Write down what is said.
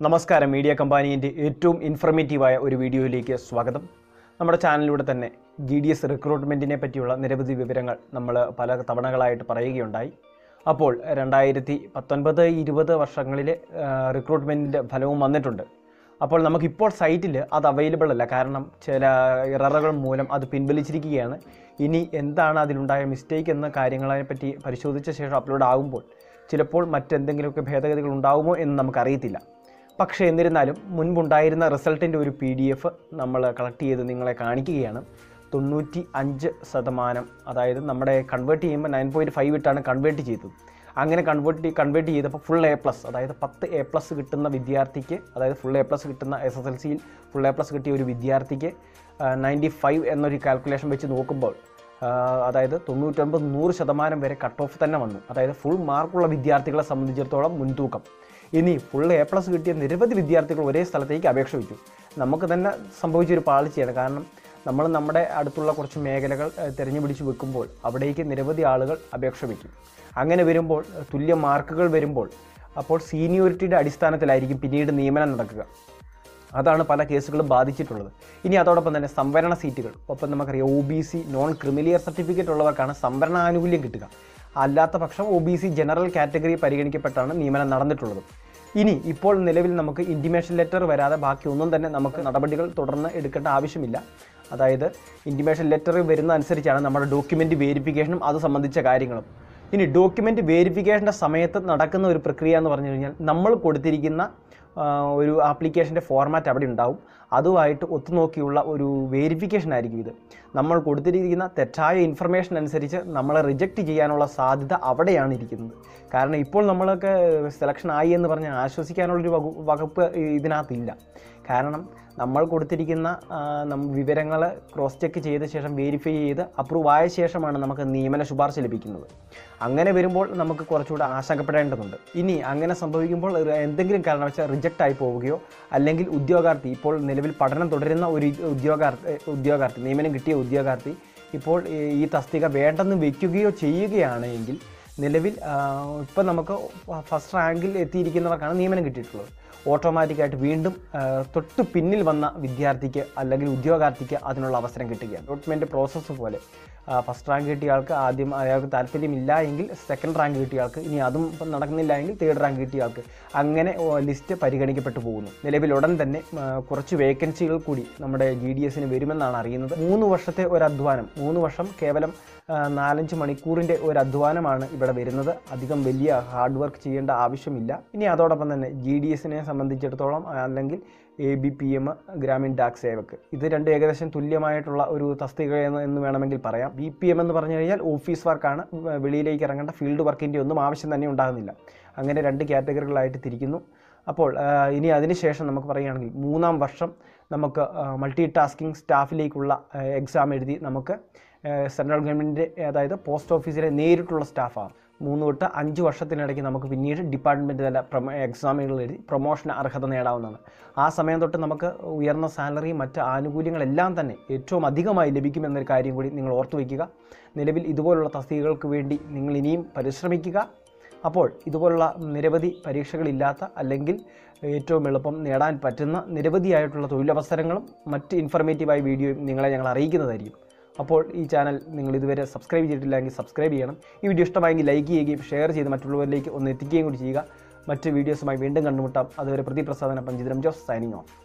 നമസ്കാരം മീഡിയ കമ്പാനീൻ്റെ ഏറ്റവും ഇൻഫർമേറ്റീവായ ഒരു വീഡിയോയിലേക്ക് സ്വാഗതം നമ്മുടെ ചാനലിലൂടെ തന്നെ ജി ഡി എസ് റിക്രൂട്ട്മെൻറ്റിനെ പറ്റിയുള്ള നിരവധി വിവരങ്ങൾ നമ്മൾ പല തവണകളായിട്ട് പറയുകയുണ്ടായി അപ്പോൾ രണ്ടായിരത്തി പത്തൊൻപത് ഇരുപത് വർഷങ്ങളിലെ റിക്രൂട്ട്മെൻറ്റിൻ്റെ ഫലവും വന്നിട്ടുണ്ട് അപ്പോൾ നമുക്കിപ്പോൾ സൈറ്റിൽ അത് അവൈലബിൾ അല്ല കാരണം ചില ഇററുകൾ മൂലം അത് പിൻവലിച്ചിരിക്കുകയാണ് ഇനി എന്താണ് അതിലുണ്ടായ മിസ്റ്റേക്ക് എന്ന കാര്യങ്ങളെപ്പറ്റി പരിശോധിച്ച ശേഷം അപ്ലോഡ് ആകുമ്പോൾ ചിലപ്പോൾ മറ്റെന്തെങ്കിലുമൊക്കെ ഭേദഗതികൾ ഉണ്ടാകുമോ എന്ന് നമുക്കറിയത്തില്ല പക്ഷേ എന്നിരുന്നാലും മുൻപുണ്ടായിരുന്ന റിസൾട്ടിൻ്റെ ഒരു പി ഡി എഫ് നമ്മൾ കളക്ട് ചെയ്ത് നിങ്ങളെ കാണിക്കുകയാണ് തൊണ്ണൂറ്റി അഞ്ച് ശതമാനം അതായത് നമ്മുടെ കൺവേർട്ട് ചെയ്യുമ്പോൾ നയൻ പോയിൻറ്റ് ഫൈവ് ഇട്ടാണ് കൺവേർട്ട് ചെയ്തത് അങ്ങനെ കൺവേർട്ട് കൺവേർട്ട് ചെയ്തപ്പോൾ ഫുൾ എ പ്ലസ് അതായത് പത്ത് എ പ്ലസ് കിട്ടുന്ന വിദ്യാർത്ഥിക്ക് അതായത് ഫുൾ എ പ്ലസ് കിട്ടുന്ന എസ് എസ് എൽ സിയിൽ ഫുൾ എ പ്ലസ് കിട്ടിയ ഒരു വിദ്യാർത്ഥിക്ക് നയൻറ്റി ഫൈവ് എന്നൊരു കാൽക്കുലേഷൻ വെച്ച് നോക്കുമ്പോൾ ആ, അതായത് തൊണ്ണൂറ്റൊൻപത് നൂറ് ശതമാനം വരെ കട്ട് ഓഫ് തന്നെ വന്നു അതായത് ഫുൾ മാർക്കുള്ള വിദ്യാർത്ഥികളെ സംബന്ധിച്ചിടത്തോളം മുൻതൂക്കം ഇനി ഫുൾ എ പ്ലസ് കിട്ടിയ നിരവധി വിദ്യാർത്ഥികൾ ഒരേ സ്ഥലത്തേക്ക് അപേക്ഷ വെച്ചു നമുക്ക് തന്നെ സംഭവിച്ചൊരു പാളിച്ചയാണ് കാരണം നമ്മൾ നമ്മുടെ അടുത്തുള്ള കുറച്ച് മേഖലകൾ ഏഹ്, തിരഞ്ഞു പിടിച്ച് വെക്കുമ്പോൾ അവിടേക്ക് നിരവധി ആളുകൾ അപേക്ഷ വയ്ക്കും അങ്ങനെ വരുമ്പോൾ ഏഹ്, തുല്യ മാർക്കുകൾ വരുമ്പോൾ അപ്പോൾ സീനിയോറിറ്റിയുടെ അടിസ്ഥാനത്തിലായിരിക്കും പിന്നീട് നിയമനം നടക്കുക അതാണ് പല കേസുകളും ബാധിച്ചിട്ടുള്ളത് ഇനി അതോടൊപ്പം തന്നെ സംവരണ സീറ്റുകൾ ഒപ്പം നമുക്കറിയാം O B C non creamy layer certificate ഉള്ളവർക്കാണ് സംവരണ ആനുകൂല്യം കിട്ടുക അല്ലാത്ത പക്ഷം O B C general category പരിഗണിക്കപ്പെട്ടാണ് നിയമനം നടന്നിട്ടുള്ളത് ഇനി ഇപ്പോൾ നിലവിൽ നമുക്ക് ഇൻറ്റിമേഷൻ ലെറ്റർ വരാതെ ബാക്കി ഒന്നും തന്നെ നമുക്ക് നടപടികൾ തുടർന്ന് എടുക്കേണ്ട ആവശ്യമില്ല അതായത് ഇൻറ്റിമേഷൻ ലെറ്റർ വരുന്ന അനുസരിച്ചാണ് നമ്മുടെ ഡോക്യുമെൻറ്റ് വേരിഫിക്കേഷനും അത് സംബന്ധിച്ച കാര്യങ്ങളും ഇനി ഡോക്യുമെൻറ്റ് വേരിഫിക്കേഷൻ്റെ സമയത്ത് നടക്കുന്ന ഒരു പ്രക്രിയ എന്ന് പറഞ്ഞു കഴിഞ്ഞാൽ നമ്മൾ കൊടുത്തിരിക്കുന്ന ആ, ഒരു ആപ്ലിക്കേഷൻ്റെ ഫോർമാറ്റ് അവിടെ ഉണ്ടാവും അതുമായിട്ട് ഒത്തുനോക്കിയുള്ള ഒരു വേരിഫിക്കേഷൻ ആയിരിക്കും ഇത് നമ്മൾ കൊടുത്തിരിക്കുന്ന തെറ്റായ ഇൻഫർമേഷൻ അനുസരിച്ച് നമ്മളെ റിജക്റ്റ് ചെയ്യാനുള്ള സാധ്യത അവിടെയാണ് ഇരിക്കുന്നത് കാരണം ഇപ്പോൾ നമ്മളൊക്കെ സെലക്ഷൻ ആയി എന്ന് പറഞ്ഞ് ആശ്വസിക്കാനുള്ളൊരു വകു വകുപ്പ് ഇതിനകത്തില്ല കാരണം നമ്മൾ കൊടുത്തിരിക്കുന്ന വിവരങ്ങൾ ക്രോസ് ചെക്ക് ചെയ്ത ശേഷം വെരിഫൈ ചെയ്ത് അപ്രൂവ് ആയ ശേഷമാണ് നമുക്ക് നിയമന ശുപാർശ ലഭിക്കുന്നത് അങ്ങനെ വരുമ്പോൾ നമുക്ക് കുറച്ചുകൂടെ ആശങ്കപ്പെടേണ്ടതുണ്ട് ഇനി അങ്ങനെ സംഭവിക്കുമ്പോൾ ഒരു എന്തെങ്കിലും കാരണവശാൽ റിജക്റ്റ് ആയി പോവുകയോ അല്ലെങ്കിൽ ഉദ്യോഗാർത്ഥി ഇപ്പോൾ നിലവിൽ പഠനം തുടരുന്ന ഒരു ഉദ്യോഗാർത്ഥി ഉദ്യോഗാർത്ഥി നിയമനം കിട്ടിയ ഉദ്യോഗാർത്ഥി ഇപ്പോൾ ഈ- ഈ തസ്തിക വേണ്ടെന്ന് വെക്കുകയോ ചെയ്യുകയാണെങ്കിൽ നിലവിൽ ഇപ്പം നമുക്ക് ഫസ്റ്റ് റാങ്കിൽ എത്തിയിരിക്കുന്നവർക്കാണ് നിയമനം കിട്ടിയിട്ടുള്ളത് ഓട്ടോമാറ്റിക്കായിട്ട് വീണ്ടും ആ, തൊട്ട് പിന്നിൽ വന്ന വിദ്യാർത്ഥിക്ക് അല്ലെങ്കിൽ ഉദ്യോഗാർത്ഥിക്ക് അതിനുള്ള അവസരം കിട്ടുകയാണ് റിക്രൂട്ട്മെൻറ്റ് പ്രോസസ്സ് പോലെ ഫസ്റ്റ് റാങ്ക് കിട്ടിയ ആൾക്ക് ആദ്യം അയാൾക്ക് താല്പര്യമില്ല എങ്കിൽ സെക്കൻഡ് റാങ്ക് കിട്ടിയ ആൾക്ക് ഇനി അതും ഇപ്പം നടക്കുന്നില്ല എങ്കിൽ തേർഡ് റാങ്ക് കിട്ടിയ ആൾക്ക് അങ്ങനെ ലിസ്റ്റ് പരിഗണിക്കപ്പെട്ടു പോകുന്നു നിലവിൽ ഉടൻ തന്നെ ആ, കുറച്ച് വേക്കൻസികൾ കൂടി നമ്മുടെ ജി ഡി എസിന് വരുമെന്നാണ് അറിയുന്നത് മൂന്ന് വർഷത്തെ ഒരു അധ്വാനം മൂന്ന് വർഷം കേവലം ആ, നാലഞ്ച് മണിക്കൂറിൻ്റെ ഒരു അധ്വാനമാണ് ഇവിടെ വരുന്നത് അധികം വലിയ ഹാർഡ് വർക്ക് ചെയ്യേണ്ട ആവശ്യമില്ല ഇനി അതോടൊപ്പം തന്നെ ജി ഡി എസിനെ സംബന്ധിച്ചിടത്തോളം ആ, അല്ലെങ്കിൽ A B P M Gramin Dak Sevak ഇത് രണ്ട് ഏകദേശം തുല്യമായിട്ടുള്ള ഒരു തസ്തിക എന്ന് എന്ന് വേണമെങ്കിൽ പറയാം ബി പി എം എന്ന് പറഞ്ഞു കഴിഞ്ഞാൽ ഓഫീസ് വർക്കാണ് വ- വെളിയിലേക്ക് ഇറങ്ങേണ്ട ഫീൽഡ് വർക്കിൻ്റെ ഒന്നും ആവശ്യം തന്നെ ഉണ്ടാകുന്നില്ല അങ്ങനെ രണ്ട് കാറ്റഗറികളായിട്ട് തിരിക്കുന്നു അപ്പോൾ ആ, ഇനി അതിനുശേഷം നമുക്ക് പറയുകയാണെങ്കിൽ മൂന്നാം വർഷം നമുക്ക് മൾട്ടി ടാസ്കിംഗ് സ്റ്റാഫിലേക്കുള്ള എക്സാം എഴുതി നമുക്ക് സെൻട്രൽ ഗവൺമെൻറ്റിൻ്റെ അതായത് പോസ്റ്റ് ഓഫീസിലെ നേരിട്ടുള്ള സ്റ്റാഫാണ് മൂന്ന് തൊട്ട് അഞ്ച് വർഷത്തിനിടയ്ക്ക് നമുക്ക് പിന്നീട് ഡിപ്പാർട്ട്മെൻറ്റ് തല പ്രൊമോ എക്സാമുകൾ എഴുതി പ്രൊമോഷൻ അർഹത നേടാവുന്നതാണ് ആ സമയം തൊട്ട് നമുക്ക് ഉയർന്ന സാലറി മറ്റ് ആനുകൂല്യങ്ങളെല്ലാം തന്നെ ഏറ്റവും അധികമായി ലഭിക്കുമെന്നൊരു കാര്യം കൂടി നിങ്ങൾ ഓർത്തു വയ്ക്കുക നിലവിൽ ഇതുപോലുള്ള തസ്തികകൾക്ക് വേണ്ടി നിങ്ങൾ ഇനിയും പരിശ്രമിക്കുക അപ്പോൾ ഇതുപോലുള്ള നിരവധി പരീക്ഷകളില്ലാത്ത അല്ലെങ്കിൽ ഏറ്റവും എളുപ്പം നേടാൻ പറ്റുന്ന നിരവധിയായിട്ടുള്ള തൊഴിലവസരങ്ങളും മറ്റ് ഇൻഫർമേറ്റീവായ വീഡിയോയും നിങ്ങളെ ഞങ്ങൾ അറിയിക്കുന്നതായിരിക്കും അപ്പോൾ ഈ ചാനൽ നിങ്ങൾ ഇതുവരെ സബ്സ്ക്രൈബ് ചെയ്തിട്ടില്ലെങ്കിൽ സബ്സ്ക്രൈബ് ചെയ്യണം ഈ വീഡിയോ ഇഷ്ടമായെങ്കിൽ ലൈക്ക് ചെയ്യുകയും ഷെയർ ചെയ്ത് മറ്റുള്ളവരിലേക്ക് ഒന്ന് എത്തിക്കുകയും കൂടി ചെയ്യുക മറ്റ് വീഡിയോസുമായി വീണ്ടും കണ്ടുമുട്ടാം അതുവരെ പ്രതിപ്രസാദന പഞ്ചിതരം ജോസ് സൈനിങ് ഓഫ്